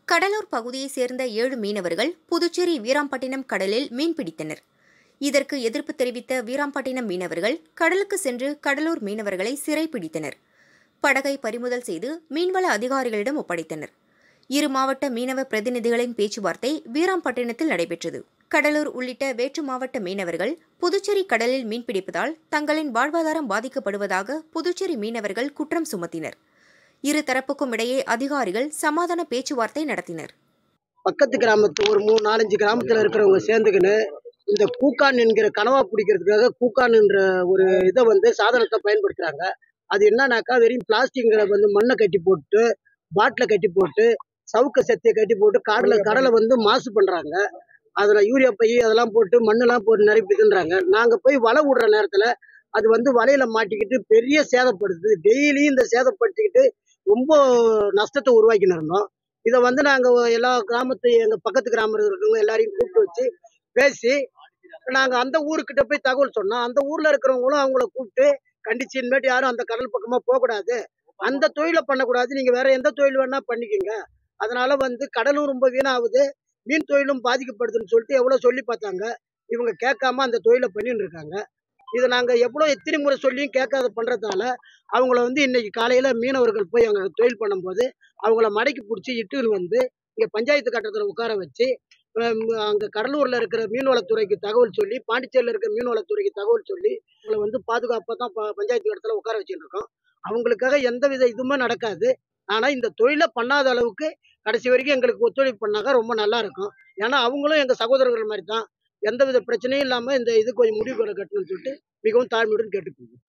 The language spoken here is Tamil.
கடலூர் பகுதியைச் சேர்ந்த ஏழு மீனவர்கள் புதுச்சேரி வீராம்பட்டினம் கடலில் மீன்பிடித்தனர் இதற்கு எதிர்ப்பு தெரிவித்த வீராம்பட்டினம் மீனவர்கள் கடலுக்கு சென்று கடலூர் மீனவர்களை சிறைப்பிடித்தனர் படகை பறிமுதல் செய்து மீன்வள அதிகாரிகளிடம் ஒப்படைத்தனர் இரு மாவட்ட மீனவ பிரதிநிதிகளின் பேச்சுவார்த்தை வீராம்பட்டினத்தில் நடைபெற்றது கடலூர் உள்ளிட்ட வேற்று மாவட்ட மீனவர்கள் புதுச்சேரி கடலில் மீன்பிடிப்பதால் தங்களின் வாழ்வாதாரம் பாதிக்கப்படுவதாக புதுச்சேரி மீனவர்கள் குற்றம் சுமத்தினர் இரு தரப்புக்கும் இடையே அதிகாரிகள் சமாதான பேச்சுவார்த்தை நடத்தினர் பக்கத்து கிராமத்து ஒரு மூணு நாலஞ்சு கிராமத்துல இருக்கிறவங்க சேர்ந்துக்கின்னு இந்த கூக்கான் என்கிற கனவா பிடிக்கிறதுக்காக கூக்கான்ன்ற ஒரு இதை வந்து சாதனத்தை பயன்படுத்துறாங்க அது என்னன்னாக்கா வெறும் பிளாஸ்டிக்ல வந்து மண்ணை கட்டி போட்டு பாட்டில கட்டி போட்டு சவுக்க செத்தையை கட்டி போட்டு கடலை கடலை வந்து மாசு பண்றாங்க அதுல யூரியா பை அதெல்லாம் போட்டு மண்ணெல்லாம் போட்டு நிரப்பிதுன்றாங்க நாங்க போய் வலை விடுற நேரத்துல அது வந்து வலையில மாட்டிக்கிட்டு பெரிய சேதப்படுத்துது டெய்லியும் இந்த சேதப்படுத்திக்கிட்டு ரொம்ப நஷ்டத்தை உருவாக்கின்னு இருந்தோம் இதை வந்து நாங்க எல்லா கிராமத்து எங்க பக்கத்து கிராமத்தில் இருக்கிறவங்க எல்லாரையும் கூப்பிட்டு வச்சு பேசி நாங்க அந்த ஊருக்கிட்ட போய் தகவல் சொன்னோம் அந்த ஊர்ல இருக்கிறவங்களும் அவங்கள கூப்பிட்டு கண்டிச்சு இனிமேட்டு யாரும் அந்த கடல் பக்கமா போகக்கூடாது அந்த தொழிலை பண்ணக்கூடாது நீங்க வேற எந்த தொழில் வேணா பண்ணிக்கோங்க அதனால வந்து கடலும் ரொம்ப வீணாகுது மீன் தொழிலும் பாதிக்கப்படுதுன்னு சொல்லிட்டு எவ்வளவு சொல்லி பார்த்தாங்க இவங்க கேட்காம அந்த தொழிலை பண்ணிட்டு இருக்காங்க இதை நாங்க எவ்வளவு எத்தனை முறை சொல்லியும் கேட்காத பண்றதால அவங்கள வந்து இன்னைக்கு காலையில மீனவர்கள் போய் அங்க தொழில் பண்ணும்போது அவங்கள மடக்கி பிடிச்சி இட்டுன்னு வந்து இங்க பஞ்சாயத்து கட்டத்தில் உட்கார வச்சு ஹம், அங்க கடலூர்ல இருக்கிற மீன்வளத்துறைக்கு தகவல் சொல்லி பாண்டிச்சேரியில இருக்கிற மீன்வளத்துறைக்கு தகவல் சொல்லி அவங்களை வந்து பாதுகாப்பாக தான் ப- பஞ்சாயத்து இடத்துல உட்கார வச்சுட்டு இருக்கோம் அவங்களுக்காக எந்த வித இதுவுமே நடக்காது ஆனா இந்த தொழிலை பண்ணாத அளவுக்கு கடைசி வரைக்கும் எங்களுக்கு ஒத்துழைப்பு பண்ணாக்க ரொம்ப நல்லா இருக்கும் ஏன்னா அவங்களும் எங்க சகோதரர்கள் மாதிரி தான் எந்த வித பிரச்சனையும் இல்லாம இந்த இது கொஞ்சம் முடிவு பண்ண கட்டணும்னு சொல்லிட்டு மிகவும் தாழ்மையுடன் கேட்டுக்கோங்க